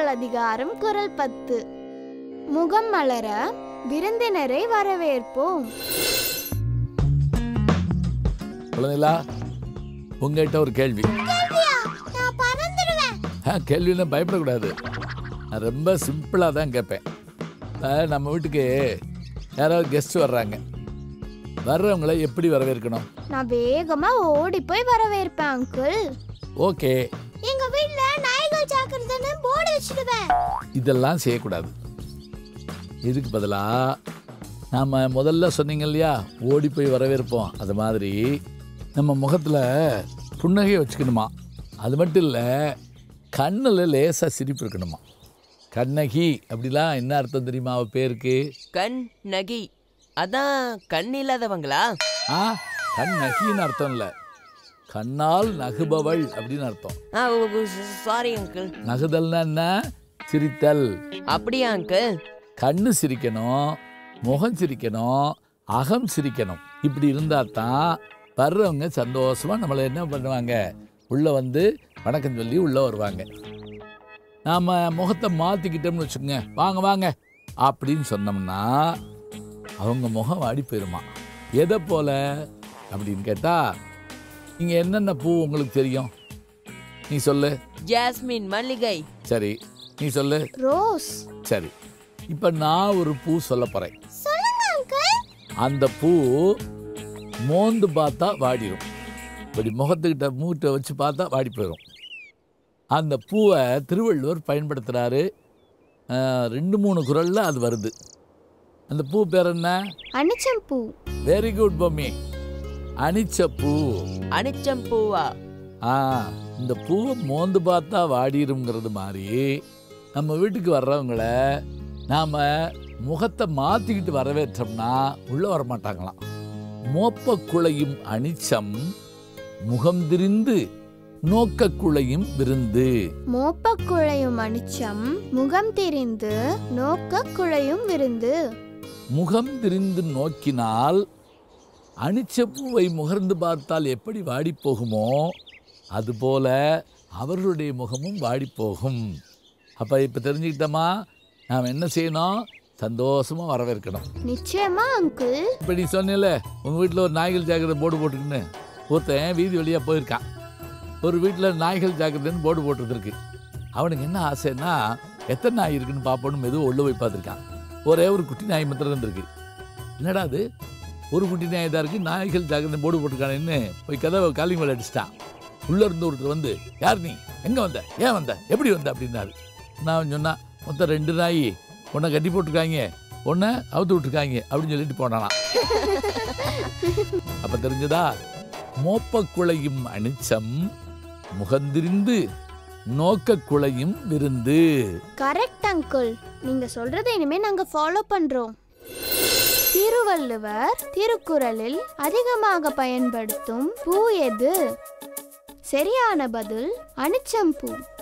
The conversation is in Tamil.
முதல் அதிகாரம் குரல் பத்து முகம் மலர விருந்தினரை வரவேற்போம் குழந்தைகளா உங்ககிட்ட ஒரு கேள்வி ஆ கேள்வின்னா பயப்படக்கூடாது நான் ரொம்ப சிம்பிளாக தான் கேட்பேன் இப்ப நம்ம வீட்டுக்கு யாராவது கெஸ்ட் வர்றாங்க வர்றவங்கள எப்படி வரவேற்கணும் நான் வேகமா ஓடி போய் வரவேற்பேன் அங்கிள் ஓகே எங்க வீட்ல நாய்கள் ஜாக்கிரதைன்னு போர்டு வச்சிடுவேன் இதெல்லாம் செய்யக்கூடாது இதுக்கு பதிலாக நாம் முதல்ல சொன்னீங்க இல்லையா ஓடி போய் வரவேற்போம் அது மாதிரி நம்ம முகத்தில் புன்னகையை வச்சுக்கணுமா அது மட்டும் இல்லை கண்ணில் லேசாக சிரிப்பு இருக்கணுமா கண்ணகி அப்படிலாம் என்ன அர்த்தம் தெரியுமா அவ பேருக்கு கண் நகி அதான் கண் இல்லாதவங்களா ஆ கண் நகின்னு அர்த்தம் இல்லை கண்ணால் நகுபவள் அப்படின்னு அர்த்தம் ஆ சாரி அங்கிள் நகுதல்னா என்ன சிரித்தல் அப்படியா அங்கிள் கண்ணு சிரிக்கணும் முகம் சிரிக்கணும் அகம் சிரிக்கணும் இப்படி இருந்தால் தான் வர்றவங்க சந்தோஷமா நம்மளை என்ன பண்ணுவாங்க உள்ளே வந்து வணக்கம் சொல்லி உள்ளே வருவாங்க நாம் முகத்தை மாற்றிக்கிட்டோம்னு வச்சுக்கோங்க வாங்க வாங்க அப்படின்னு சொன்னோம்னா அவங்க முகம் வாடி போயிருமா எதை போல அப்படின்னு கேட்டால் இங்கே என்னென்ன பூ உங்களுக்கு தெரியும் நீ சொல்லு ஜாஸ்மின் மல்லிகை சரி நீ சொல்லு ரோஸ் சரி இப்போ நான் ஒரு பூ சொல்ல போகிறேன் சொல்லுங்க அங்கிள் அந்த பூ மோந்து பார்த்தா வாடிடும் இப்படி முகத்துக்கிட்ட மூட்டை வச்சு பார்த்தா வாடி போயிடும் அந்த பூவை திருவள்ளுவர் பயன்படுத்துகிறாரு ரெண்டு மூணு குரலில் அது வருது அந்த பூ பேர் என்ன அனிச்சம் பூ வெரி குட் பொம்மி அனிச்ச பூ அனிச்சம் பூவா ஆ இந்த பூவை மோந்து பார்த்தா வாடிருங்கிறது மாதிரி நம்ம வீட்டுக்கு வர்றவங்கள நாம் முகத்தை மாற்றிக்கிட்டு வரவேற்றோம்னா உள்ளே வரமாட்டாங்களாம் மோப்பக்குழையும் அனிச்சம் முகம் திரிந்து நோக்கக்குழையும் விருந்து மோப்ப குழையும் அனிச்சம் முகம் தெரிந்து நோக்க குழையும் விருந்து முகம் திரிந்து நோக்கினால் அனிச்ச பூவை முகர்ந்து பார்த்தால் எப்படி வாடிப் போகுமோ அதுபோல அவர்களுடைய முகமும் வாடிப் போகும் அப்போ இப்போ தெரிஞ்சுக்கிட்டோமா நாம் என்ன செய்யணும் சந்தோஷமாக வரவேற்கணும் நிச்சயமா அங்கிள் இப்போ நீ சொன்னேல உங்கள் வீட்டில் ஒரு நாய்கள் ஜாக்கிரதை போர்டு போட்டுருக்குன்னு ஒருத்தன் வீதி வழியாக போயிருக்கான் ஒரு வீட்டில் நாய்கள் ஜாக்கிரதைன்னு போர்டு போட்டுருக்கு அவனுக்கு என்ன ஆசைன்னா எத்தனை நாய் இருக்குன்னு பார்ப்போன்னு மெதுவாக உள்ள போய் பார்த்துருக்கான் ஒரே ஒரு குட்டி நாய் மாத்திரம் இருந்திருக்கு என்னடா அது ஒரு குட்டி நாய் தான் இருக்குது நாய்கள் ஜாக்கிரதை போர்டு போட்டிருக்கானேன்னு போய் கதவை காலிங் மேலே அடிச்சிட்டான் உள்ளே இருந்து ஒருத்தர் வந்து யார் நீ எங்கே வந்த ஏன் வந்த எப்படி வந்த அப்படின்னாரு நான் சொன்னேன் மொத்தம் ரெண்டு நாய் ஒன்றை கட்டி போட்டிருக்காங்க ஒன்றை அவுத்து விட்டுருக்காங்க அப்படின்னு சொல்லிட்டு போனானா அப்ப தெரிஞ்சதா மோப்பக்குழையும் அனிச்சம் முகந்திரிந்து நோக்கக்குழையும் விருந்து கரெக்ட் அங்கிள் நீங்க சொல்றதை இனிமே நாங்க ஃபாலோ பண்றோம் திருவள்ளுவர் திருக்குறளில் அதிகமாக பயன்படுத்தும் பூ எது சரியான பதில் அனிச்சம் பூ